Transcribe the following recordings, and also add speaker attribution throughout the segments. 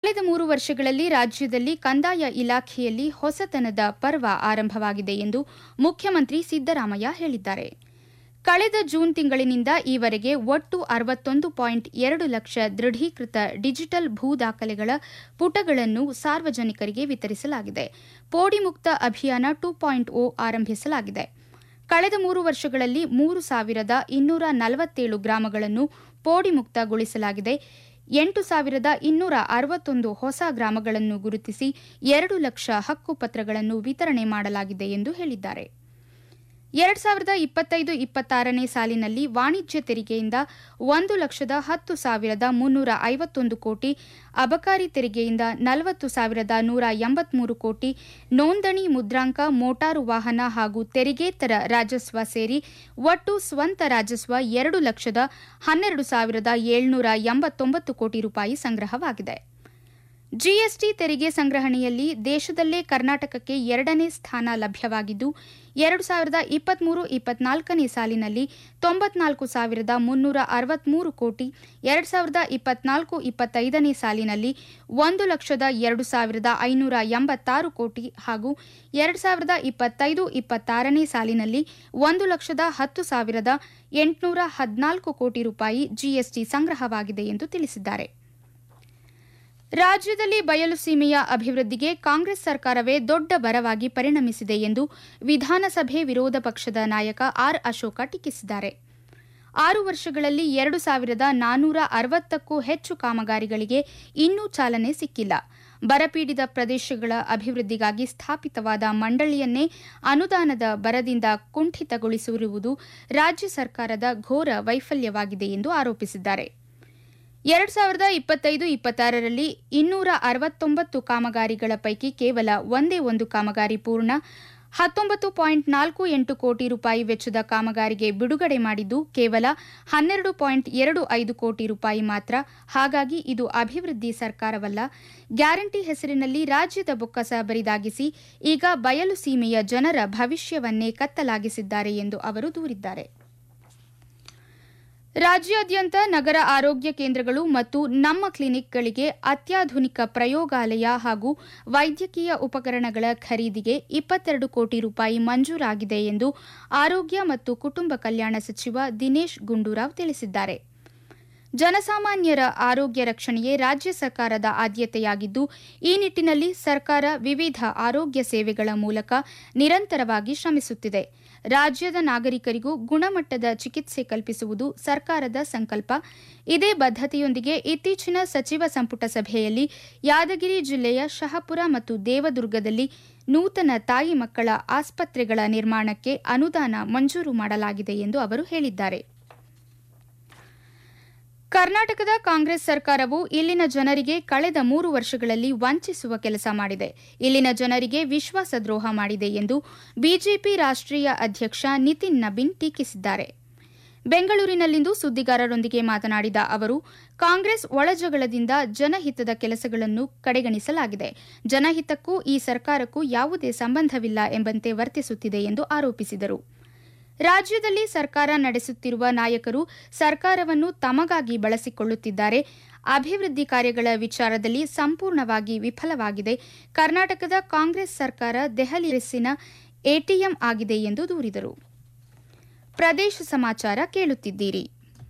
Speaker 1: ಕಳೆದ ಮೂರು ವರ್ಷಗಳಲ್ಲಿ ರಾಜ್ಯದಲ್ಲಿ ಕಂದಾಯ ಇಲಾಖೆಯಲ್ಲಿ ಹೊಸತನದ ಪರ್ವ ಆರಂಭವಾಗಿದೆ ಎಂದು ಮುಖ್ಯಮಂತ್ರಿ ಸಿದ್ದರಾಮಯ್ಯ ಹೇಳಿದ್ದಾರೆ ಕಳೆದ ಜೂನ್ ತಿಂಗಳಿನಿಂದ ಈವರೆಗೆ ಒಟ್ಟು ಅರವತ್ತೊಂದು ಪಾಯಿಂಟ್ ಎರಡು ಲಕ್ಷ ದೃಢೀಕೃತ ಡಿಜಿಟಲ್ ಭೂ ದಾಖಲೆಗಳ ಪುಟಗಳನ್ನು ಸಾರ್ವಜನಿಕರಿಗೆ ವಿತರಿಸಲಾಗಿದೆ ಪೋಡಿ ಮುಕ್ತ ಅಭಿಯಾನ ಟೂ ಪಾಯಿಂಟ್ ಓ ಆರಂಭಿಸಲಾಗಿದೆ ಕಳೆದ ಮೂರು ವರ್ಷಗಳಲ್ಲಿ ಮೂರು ಸಾವಿರದ ಇನ್ನೂರ ನಲವತ್ತೇಳು ಗ್ರಾಮಗಳನ್ನು ಪೋಡಿ ಮುಕ್ತಗೊಳಿಸಲಾಗಿದೆ ಎಂಟು ಸಾವಿರದ ಇನ್ನೂರ ಅರವತ್ತೊಂದು ಹೊಸ ಗ್ರಾಮಗಳನ್ನು ಗುರುತಿಸಿ ಎರಡು ಲಕ್ಷ ಹಕ್ಕುಪತ್ರಗಳನ್ನು ವಿತರಣೆ ಮಾಡಲಾಗಿದೆ ಎಂದು ಹೇಳಿದ್ದಾರೆ ಎರಡು ಸಾವಿರದ ಇಪ್ಪತ್ತೈದು ಇಪ್ಪತ್ತಾರನೇ ಸಾಲಿನಲ್ಲಿ ವಾಣಿಜ್ಯ ತೆರಿಗೆಯಿಂದ ಒಂದು ಲಕ್ಷದ ಹತ್ತು ಸಾವಿರದ ಮುನ್ನೂರ ಐವತ್ತೊಂದು ಕೋಟಿ ಅಬಕಾರಿ ತೆರಿಗೆಯಿಂದ ನಲವತ್ತು ಸಾವಿರದ ನೂರ ಎಂಬತ್ಮೂರು ಕೋಟಿ ನೋಂದಣಿ ಮುದ್ರಾಂಕ ಮೋಟಾರು ವಾಹನ ಹಾಗೂ ತೆರಿಗೇತರ ರಾಜಸ್ವ ಸೇರಿ ಒಟ್ಟು ಸ್ವಂತ ರಾಜಸ್ವ ಎರಡು ಲಕ್ಷದ ಹನ್ನೆರಡು ಸಾವಿರದ ಏಳ್ನೂರ ಎಂಬತ್ತೊಂಬತ್ತು ಕೋಟಿ ರೂಪಾಯಿ ಸಂಗ್ರಹವಾಗಿದೆ ಜಿಎಸ್ಟಿ ತೆರಿಗೆ ಸಂಗ್ರಹಣೆಯಲ್ಲಿ ದೇಶದಲ್ಲೇ ಕರ್ನಾಟಕಕ್ಕೆ ಎರಡನೇ ಸ್ಥಾನ ಲಭ್ಯವಾಗಿದ್ದು ಎರಡು ಸಾವಿರದ ಇಪ್ಪತ್ಮೂರು ಇಪ್ಪತ್ನಾಲ್ಕನೇ ಸಾಲಿನಲ್ಲಿ ತೊಂಬತ್ನಾಲ್ಕು ಸಾವಿರದ ಮುನ್ನೂರ ಅರವತ್ಮೂರು ಕೋಟಿ ಎರಡು ಸಾವಿರದ ಇಪ್ಪತ್ನಾಲ್ಕು ಇಪ್ಪತ್ತೈದನೇ ಸಾಲಿನಲ್ಲಿ ಒಂದು ಲಕ್ಷದ ಎರಡು ಸಾವಿರದ ಐನೂರ ಎಂಬತ್ತಾರು ಕೋಟಿ ಹಾಗೂ ಎರಡು ಸಾವಿರದ ಇಪ್ಪತ್ತೈದು ಇಪ್ಪತ್ತಾರನೇ ಸಾಲಿನಲ್ಲಿ ಒಂದು ಲಕ್ಷದ ಹತ್ತು ಸಾವಿರದ ಎಂಟುನೂರ ಹದಿನಾಲ್ಕು ಕೋಟಿ ರೂಪಾಯಿ ಜಿಎಸ್ಟಿ ಸಂಗ್ರಹವಾಗಿದೆ ಎಂದು ತಿಳಿಸಿದ್ದಾರೆ ರಾಜ್ಯದಲ್ಲಿ ಬಯಲು ಸೀಮೆಯ ಅಭಿವೃದ್ಧಿಗೆ ಕಾಂಗ್ರೆಸ್ ಸರ್ಕಾರವೇ ದೊಡ್ಡ ಬರವಾಗಿ ಪರಿಣಮಿಸಿದೆ ಎಂದು ವಿಧಾನಸಭೆ ವಿರೋಧ ಪಕ್ಷದ ನಾಯಕ ಆರ್ ಅಶೋಕ ಟೀಕಿಸಿದ್ದಾರೆ ಆರು ವರ್ಷಗಳಲ್ಲಿ ಎರಡು ಸಾವಿರದ ನಾನೂರ ಅರವತ್ತಕ್ಕೂ ಹೆಚ್ಚು ಕಾಮಗಾರಿಗಳಿಗೆ ಇನ್ನೂ ಚಾಲನೆ ಸಿಕ್ಕಿಲ್ಲ ಬರಪೀಡಿತ ಪ್ರದೇಶಗಳ ಅಭಿವೃದ್ಧಿಗಾಗಿ ಸ್ಥಾಪಿತವಾದ ಮಂಡಳಿಯನ್ನೇ ಅನುದಾನದ ಬರದಿಂದ ಕುಂಠಿತಗೊಳಿಸಿರುವುದು ರಾಜ್ಯ ಸರ್ಕಾರದ ಘೋರ ವೈಫಲ್ಯವಾಗಿದೆ ಎಂದು ಆರೋಪಿಸಿದ್ದಾರೆ ಎರಡು ಸಾವಿರದ ಇಪ್ಪತ್ತೈದು ಇಪ್ಪತ್ತಾರರಲ್ಲಿ ಇನ್ನೂರ ಅರವತ್ತೊಂಬತ್ತು ಕಾಮಗಾರಿಗಳ ಪೈಕಿ ಕೇವಲ ಒಂದೇ ಒಂದು ಕಾಮಗಾರಿ ಪೂರ್ಣ ಹತ್ತೊಂಬತ್ತು ಪಾಯಿಂಟ್ ನಾಲ್ಕು ಎಂಟು ಕೋಟಿ ರೂಪಾಯಿ ವೆಚ್ಚದ ಕಾಮಗಾರಿಗೆ ಬಿಡುಗಡೆ ಮಾಡಿದ್ದು ಕೇವಲ ಹನ್ನೆರಡು ಪಾಯಿಂಟ್ ಎರಡು ಐದು ಕೋಟಿ ರೂಪಾಯಿ ಮಾತ್ರ ಹಾಗಾಗಿ ಇದು ಅಭಿವೃದ್ಧಿ ಸರ್ಕಾರವಲ್ಲ ಗ್ಯಾರಂಟಿ ಹೆಸರಿನಲ್ಲಿ ರಾಜ್ಯದ ಬೊಕ್ಕಸ ಬರಿದಾಗಿಸಿ ಈಗ ಬಯಲು ಸೀಮೆಯ ಜನರ ಭವಿಷ್ಯವನ್ನೇ ಕತ್ತಲಾಗಿಸಿದ್ದಾರೆ ಎಂದು ಅವರು ದೂರಿದ್ದಾರೆ ರಾಜ್ಯಾದ್ಯಂತ ನಗರ ಆರೋಗ್ಯ ಕೇಂದ್ರಗಳು ಮತ್ತು ನಮ್ಮ ಕ್ಲಿನಿಕ್ಗಳಿಗೆ ಅತ್ಯಾಧುನಿಕ ಪ್ರಯೋಗಾಲಯ ಹಾಗೂ ವೈದ್ಯಕೀಯ ಉಪಕರಣಗಳ ಖರೀದಿಗೆ ಇಪ್ಪತ್ತೆರಡು ಕೋಟಿ ರೂಪಾಯಿ ಮಂಜೂರಾಗಿದೆ ಎಂದು ಆರೋಗ್ಯ ಮತ್ತು ಕುಟುಂಬ ಕಲ್ಯಾಣ ಸಚಿವ ದಿನೇಶ್ ಗುಂಡೂರಾವ್ ತಿಳಿಸಿದ್ದಾರೆ ಜನಸಾಮಾನ್ಯರ ಆರೋಗ್ಯ ರಕ್ಷಣೆಯೇ ರಾಜ್ಯ ಸರ್ಕಾರದ ಆದ್ಯತೆಯಾಗಿದ್ದು ಈ ನಿಟ್ಟಿನಲ್ಲಿ ಸರ್ಕಾರ ವಿವಿಧ ಆರೋಗ್ಯ ಸೇವೆಗಳ ಮೂಲಕ ನಿರಂತರವಾಗಿ ಶ್ರಮಿಸುತ್ತಿದೆ ರಾಜ್ಯದ ನಾಗರಿಕರಿಗೂ ಗುಣಮಟ್ಟದ ಚಿಕಿತ್ಸೆ ಕಲ್ಪಿಸುವುದು ಸರ್ಕಾರದ ಸಂಕಲ್ಪ ಇದೇ ಬದ್ಧತೆಯೊಂದಿಗೆ ಇತ್ತೀಚಿನ ಸಚಿವ ಸಂಪುಟ ಸಭೆಯಲ್ಲಿ ಯಾದಗಿರಿ ಜಿಲ್ಲೆಯ ಶಹಪುರ ಮತ್ತು ದೇವದುರ್ಗದಲ್ಲಿ ನೂತನ ತಾಯಿ ಮಕ್ಕಳ ಆಸ್ಪತ್ರೆಗಳ ನಿರ್ಮಾಣಕ್ಕೆ ಅನುದಾನ ಮಂಜೂರು ಮಾಡಲಾಗಿದೆ ಎಂದು ಅವರು ಹೇಳಿದ್ದಾರೆ ಕರ್ನಾಟಕದ ಕಾಂಗ್ರೆಸ್ ಸರ್ಕಾರವು ಇಲ್ಲಿನ ಜನರಿಗೆ ಕಳೆದ ಮೂರು ವರ್ಷಗಳಲ್ಲಿ ವಂಚಿಸುವ ಕೆಲಸ ಮಾಡಿದೆ ಇಲ್ಲಿನ ಜನರಿಗೆ ವಿಶ್ವಾಸದ್ರೋಹ ಮಾಡಿದೆ ಎಂದು ಬಿಜೆಪಿ ರಾಷ್ಟ್ರೀಯ ಅಧ್ಯಕ್ಷ ನಿತಿನ್ ನಬೀನ್ ಟೀಕಿಸಿದ್ದಾರೆ ಬೆಂಗಳೂರಿನಲ್ಲಿಂದು ಸುದ್ದಿಗಾರರೊಂದಿಗೆ ಮಾತನಾಡಿದ ಅವರು ಕಾಂಗ್ರೆಸ್ ಒಳಜಗಳದಿಂದ ಜನಹಿತದ ಕೆಲಸಗಳನ್ನು ಕಡೆಗಣಿಸಲಾಗಿದೆ ಜನಹಿತಕ್ಕೂ ಈ ಸರ್ಕಾರಕ್ಕೂ ಯಾವುದೇ ಸಂಬಂಧವಿಲ್ಲ ಎಂಬಂತೆ ವರ್ತಿಸುತ್ತಿದೆ ಎಂದು ಆರೋಪಿಸಿದರು ರಾಜ್ಯದಲ್ಲಿ ಸರ್ಕಾರ ನಡೆಸುತ್ತಿರುವ ನಾಯಕರು ಸರ್ಕಾರವನ್ನು ತಮಗಾಗಿ ಬಳಸಿಕೊಳ್ಳುತ್ತಿದ್ದಾರೆ ಅಭಿವೃದ್ಧಿ ಕಾರ್ಯಗಳ ವಿಚಾರದಲ್ಲಿ ಸಂಪೂರ್ಣವಾಗಿ ವಿಫಲವಾಗಿದೆ ಕರ್ನಾಟಕದ ಕಾಂಗ್ರೆಸ್ ಸರ್ಕಾರ ದೆಹಲಿ ರೆಸ್ಸಿನ ಎಟಿಎಂ ಆಗಿದೆ ಎಂದು ದೂರಿದರು ಪ್ರದೇಶ ಸಮಾಚಾರ ಕೇಳುತ್ತಿದ್ದೀರಿ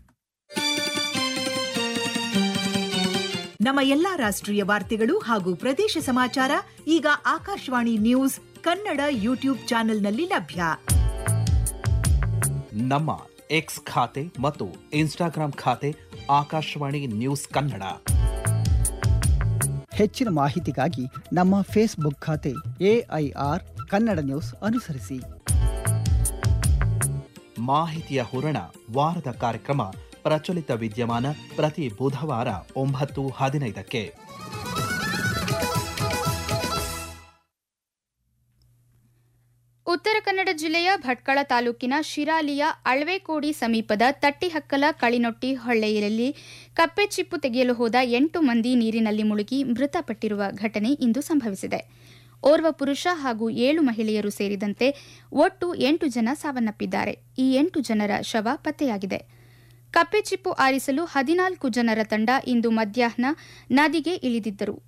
Speaker 2: ನಮ್ಮ ಎಲ್ಲಾ ರಾಷ್ಟ್ರೀಯ ವಾರ್ತೆಗಳು ಹಾಗೂ ಪ್ರದೇಶ ಸಮಾಚಾರ ಈಗ ಆಕಾಶವಾಣಿ ನ್ಯೂಸ್ ಕನ್ನಡ ಯೂಟ್ಯೂಬ್ ಚಾನೆಲ್ನಲ್ಲಿ ಲಭ್ಯ
Speaker 3: ನಮ್ಮ ಎಕ್ಸ್ ಖಾತೆ ಮತ್ತು ಇನ್ಸ್ಟಾಗ್ರಾಂ ಖಾತೆ ಆಕಾಶವಾಣಿ ನ್ಯೂಸ್ ಕನ್ನಡ
Speaker 4: ಹೆಚ್ಚಿನ ಮಾಹಿತಿಗಾಗಿ ನಮ್ಮ ಫೇಸ್ಬುಕ್ ಖಾತೆ ಎಐಆರ್ ಕನ್ನಡ ನ್ಯೂಸ್ ಅನುಸರಿಸಿ
Speaker 3: ಮಾಹಿತಿಯ ಹೂರಣ ವಾರದ ಕಾರ್ಯಕ್ರಮ ಪ್ರಚಲಿತ ವಿದ್ಯಮಾನ ಪ್ರತಿ ಬುಧವಾರ ಒಂಬತ್ತು ಹದಿನೈದಕ್ಕೆ
Speaker 1: ಉತ್ತರ ಕನ್ನಡ ಜಿಲ್ಲೆಯ ಭಟ್ಕಳ ತಾಲೂಕಿನ ಶಿರಾಲಿಯ ಅಳ್ವೆಕೋಡಿ ಸಮೀಪದ ತಟ್ಟಿಹಕ್ಕಲ ಕಳಿನೊಟ್ಟಿ ಹೊಳ್ಳೆಯಲ್ಲಿ ಕಪ್ಪೆ ಚಿಪ್ಪು ತೆಗೆಯಲು ಹೋದ ಎಂಟು ಮಂದಿ ನೀರಿನಲ್ಲಿ ಮುಳುಗಿ ಮೃತಪಟ್ಟಿರುವ ಘಟನೆ ಇಂದು ಸಂಭವಿಸಿದೆ ಓರ್ವ ಪುರುಷ ಹಾಗೂ ಏಳು ಮಹಿಳೆಯರು ಸೇರಿದಂತೆ ಒಟ್ಟು ಎಂಟು ಜನ ಸಾವನ್ನಪ್ಪಿದ್ದಾರೆ ಈ ಎಂಟು ಜನರ ಶವ ಪತ್ತೆಯಾಗಿದೆ ಕಪ್ಪೆ ಚಿಪ್ಪು ಆರಿಸಲು ಹದಿನಾಲ್ಕು ಜನರ ತಂಡ ಇಂದು ಮಧ್ಯಾಹ್ನ ನದಿಗೆ ಇಳಿದಿದ್ದರು